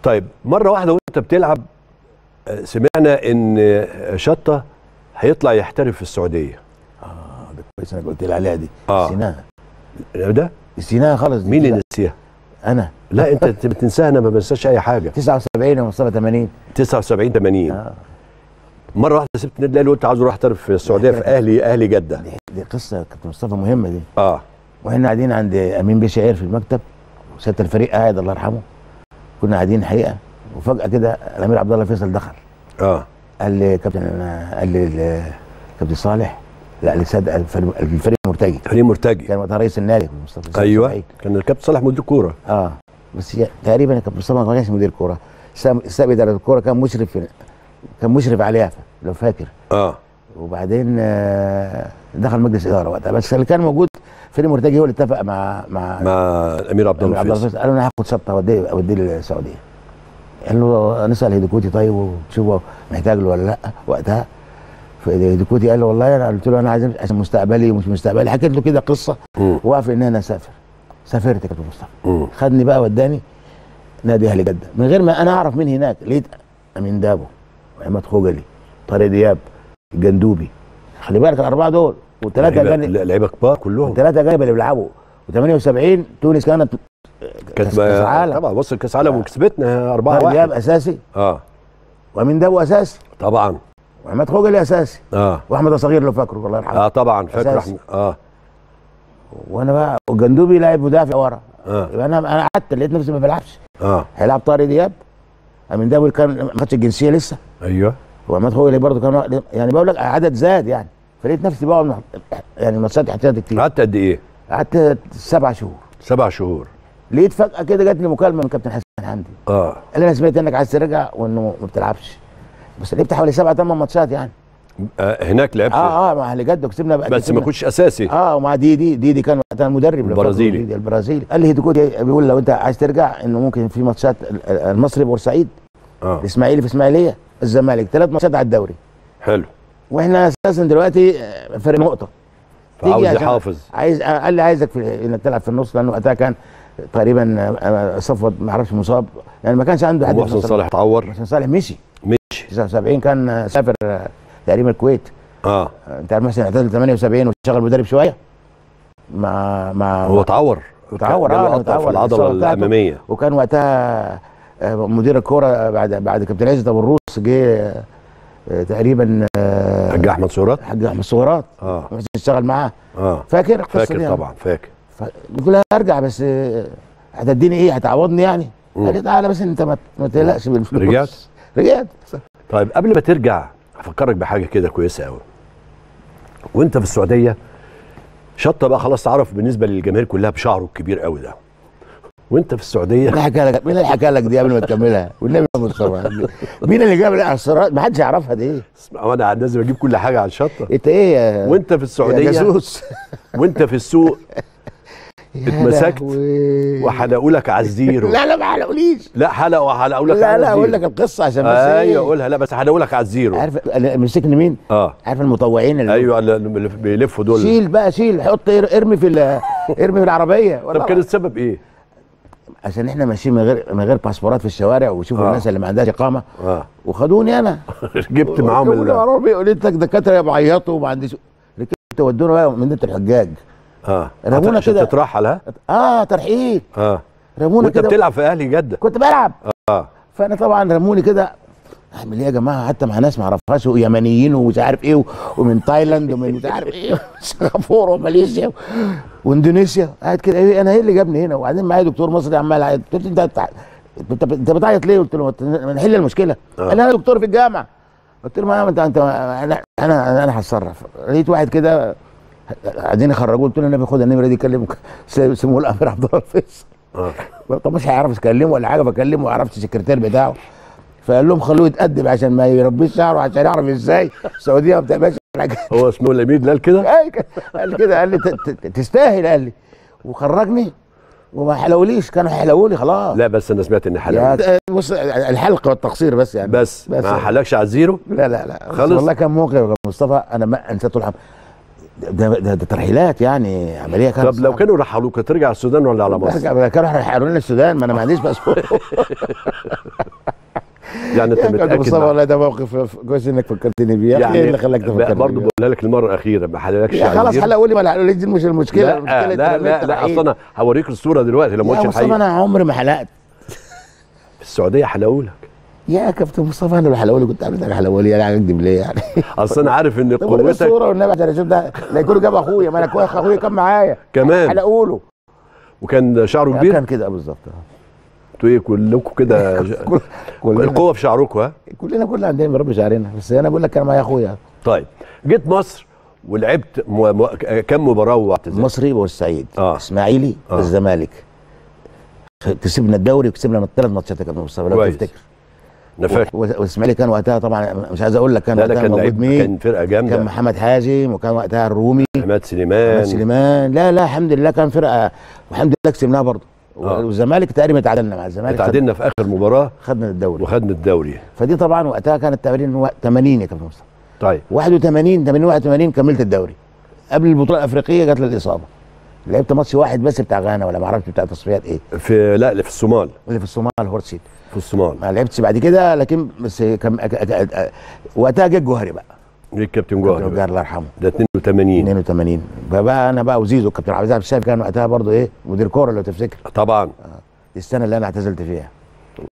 طيب مره واحده وانت بتلعب آه، سمعنا ان شطه هيطلع يحترف في السعوديه اه ده كويس انا قلت لي عليها دي آه. نسيناها ده نسيناها خالص دي. مين اللي نسيها انا لا انت أنت بتنساها انا ما بنساش اي حاجه 79 ومصطفى 80 79 80 اه مره واحده سبت النادي الاهلي وقلت عاوز اروح احترف في السعوديه في اهلي اهلي جده دي, دي قصه كانت مصطفى مهمه دي اه واحنا قاعدين عند امين بيه شعير في المكتب وسياده الفريق قاعد الله يرحمه كنا قاعدين حقيقه وفجاه كده الامير عبد الله فيصل دخل اه قال لي كابتن أنا- قال لي ال- كابتن صالح لا لساد الفريق الفريق مرتجي فريق مرتجي كان وقتها رئيس النادي مصطفى ايوه 77. كان الكابتن صالح مدير كوره اه بس هي تقريبا كابتن مصطفى ما كانش مدير كوره ساب اداره الكوره كان مشرف في كان مشرف عليها لو فاكر اه وبعدين آه، دخل مجلس اداره وقتها بس اللي كان موجود فريق مرتجي هو اللي اتفق مع مع مع الامير عبد الله عبد الله فيصل فيصل قال له انا هاخد شطه اوديه اوديه للسعوديه قال له نسال هيديكوتي طيب وتشوفه محتاج له ولا لا وقتها فهيديكوتي قال له والله انا قلت له انا عايز عشان مستقبلي ومش مستقبلي حكيت له كده قصه مم. وقف ان انا اسافر سافرت يا كابتن مصطفى مم. خدني بقى وداني نادي اهلي جده من غير ما انا اعرف مين هناك لقيت امين دابو وعماد خوجلي طارق دياب الجندوبي خلي بالك الاربعه دول والثلاثه لعيبة- جانب لا، لعيبه كبار كلهم الثلاثه جانب اللي بيلعبوا و78 تونس كانت كانت كاس كأس عالم طبعا وصل كاس عالم وكسبتنا 4 طارق دياب 1 اساسي اه وامين دابو اساسي طبعا وعماد خوجلي اساسي اه واحمد صغير لو فاكره الله يرحمه اه طبعا فاكر أساسي. احمد اه وانا بقى والجندوبي لاعب مدافع ورا اه يبقى انا انا قعدت لقيت نفسي ما بلعبش اه هيلعب طارق دياب امين دابو كان ما خدش الجنسيه لسه ايوه وعماد خوجلي برضه كان يعني بقول لك عدد زاد يعني فلقيت نفسي بقى يعني ماتشات احتياطي كتير قعدت قد ايه؟ قعدت سبع شهور سبع شهور لقيت فجاه كده جات لي مكالمه من كابتن حسن حمدي اه قال لي انا سمعت انك عايز ترجع وانه ما بتلعبش بس لعبت حوالي سبع ثمان ماتشات يعني آه، هناك لعبت اه اه مع اهلي جده وكسبنا بقى بس ما كسبنا- كنتش اساسي اه ومع دي دي دي, دي كان وقتها المدرب لو فاكره، البرازيلي. دي- دي البرازيلي قال لي هيديكوتي بيقول لو انت عايز ترجع انه ممكن في ماتشات ال- ال- المصري بورسعيد اه الاسماعيلي في اسماعيليه الزمالك ثلاث ماتشات على الدوري حلو واحنا اساسا دلوقتي آه، فرق نقطه فعاوز تيجي عشان- يحافظ عايز قال لي عايزك في انك تلعب في النص لانه وقتها كان تقريبا آه، صفوت ما اعرفش مصاب يعني ما كانش عنده حد ومحسن في صالح اتعور محسن صالح مشي مشي 79 كان آه، سافر آه، تقريبا الكويت اه آه، انت عارف محسن اعتزل 78 واشتغل مدرب شويه مع مع هو اتعور وتعور جاله اه قطع اتعور في العضله الإصابة بتاعته. الاماميه وكان وقتها آه، مدير الكوره بعد بعد كابتن عزت ابو الروس جه آه، آه، تقريبا آه، حاج احمد سورات حاج احمد صغيرات اه محسن اشتغل معاه اه فاكر القصه دي فاكر طبعا فاكر فقلت له هرجع بس آه، هتديني ايه هتعوضني يعني مم. قال لي تعالى بس انت ما ما تقلقش بالفلوس رجعت؟ رجعت طيب قبل ما ترجع هفكرك بحاجه كده كويسه قوي وانت في السعوديه شطه بقى خلاص تعرف بالنسبه للجماهير كلها بشعره الكبير قوي ده وانت في السعوديه مين اللي حكى لك مين اللي حكى لك دي قبل ما تكملها والنبي يا مصطفى مين اللي جاب الاسرار ما حدش يعرفها دي ايه اسمع انا لازم اجيب كل حاجه عن شطه انت ايه يا وانت في يا السعوديه جاسوس وانت في السوق يا اتمسكت لهوي. وحلقوا لك على الزيرو لا لا ما حلقوليش لا حلقوا وحلقوا لك لا على لا اقول الزيرو. لك القصه عشان بس ايوه ايه قولها لا بس حلقوا لك على الزيرو عارف اللي مسكني مين؟ اه عارف المطوعين اللي ايوه اللي اللي بيلفوا دول شيل بقى شيل حط ار- ارمي في ال- ارمي في العربيه طب والله كان السبب ايه؟ عشان احنا ماشيين من غير من غير باسبورات في الشوارع وشوفوا آه. الناس اللي ما عندهاش اقامه اه وخدوني انا جبت معاهم جابوا لي ال- عربي قلت لك دكاتره بيعيطوا وما عنديش ركبت ودونا بقى من ديره الحجاج اه رمونا عشان كده. تترحل ها؟ اه ترحيل اه رمونا وانت كده بتلعب في اهلي جده كنت بلعب اه فانا طبعا رموني كده اعمل ايه يا جماعه حتى مع ناس ما اعرفهاش ويمنيين ومش عارف ايه و- ومن تايلاند ومن مش عارف ايه سنغافوره وماليزيا و- واندونيسيا قاعد كده ايه انا ايه اللي جابني هنا وبعدين معايا دكتور مصري عمال يعيط قلت له انت بتع- انت انت بتعيط ليه؟ قلت له ما ت- ما نحل المشكله آه. قال لي انا دكتور في الجامعه قلت له ما انت انت انا انا انا هتصرف لقيت واحد كده عايزين يخرجوه قلت له انا باخد النمره دي كلمك سموه الامير عبد الله الفيصل اه طب مش هيعرف يكلمه ولا حاجه بكلمه ما يعرفش السكرتير بتاعه فقال لهم خلوه يتأدب عشان ما يربيش شعره عشان يعرف ازاي السعوديه ما بتعملش حاجه هو اسمه الامير لا كده؟ أي كده. قال كده قال لي ت- ت- تستاهل قال لي وخرجني وما حلوليش كانوا هيحلقوا لي خلاص لا بس انا سمعت ان حلقه يا بص الحلقه والتقصير بس يعني بس, بس ما حلقش على الزيرو لا لا لا خالص؟ خالص والله كان موقف يا مصطفى انا ما انساه طول الحمد ده ده, ده ترحيلات يعني عمليه كانت طب لو صعبة. كانوا رحلوك ترجع السودان ولا على مصر؟ برجع كانوا هيحرروا لنا السودان ما انا ما عنديش باسبور يعني انت يا كابتن متاكد مصطفى مع- والله ده موقف كويس انك فكرتني بيه يعني ايه اللي خلاك تفكرني برضه بيه؟ بقولها لك المره الاخيره ما حللكش يا خلاص حلقه قولي ما حلقوليش دي مش المشكله لا المشكله لا لا, اترميت لا, تحقيق. اصل انا هوريك الصوره دلوقتي لما يا قلتش مصطفى الحقيقه انا عمري ما حلقت في السعوديه حلقولك يا كابتن مصطفى انا لو حلقولي كنت عملت لك حلقولي يعني اكذب ليه يعني اصل انا عارف ان طب وريني قوتك الصوره والنبي عشان اشوف ده لا يكونوا جاب اخويا ما انا كويس اخويا كان معايا كمان حلقوا له وكان شعره كبير كان كده بالظبط انتوا ايه كلكم كده كل- كلنا القوه في شعركم ها كلنا كلنا عندنا بنربي شعرنا بس انا بقول لك كان معايا اخويا طيب جيت مصر ولعبت م... م... كم مباراه واعتزال مصري بورسعيد آه. اسماعيلي آه. الزمالك كسبنا الدوري وكسبنا الثلاث ماتشات يا كابتن مصطفى لو كويس. تفتكر انا فاكر و- والاسماعيلي كان وقتها طبعا مش عايز اقول لك كان لا لا وقتها كان موجود لعيب مين كان فرقه كان جامده محمد حازم وكان وقتها الرومي محمد محمد سليمان سليمان لا لا الحمد لله كان فرقه والحمد لله كسبناها برضه آه. والزمالك تقريبا تعادلنا مع الزمالك اتعادلنا في اخر مباراه خدنا الدوري وخدنا الدوري فدي طبعا وقتها كانت تقريبا 80 يا كابتن مصطفى طيب 81 80 81 كملت الدوري قبل البطوله الافريقيه جات لي الاصابه لعبت ماتش واحد بس بتاع غانا ولا ما اعرفش بتاع تصفيات ايه في لا في الصومال اللي في الصومال هورسيد في الصومال ما لعبتش بعد كده لكن بس كان أك- أك- أك- وقتها جه الجوهري بقى جه الكابتن كابتن جوهر الجوهري الله يرحمه ده 82 82 فبقى انا بقى وزيزو كابتن عبد العزيز عبد الشافي كان وقتها برضه ايه مدير كوره لو تفتكر طبعا دي السنه اللي انا اعتزلت فيها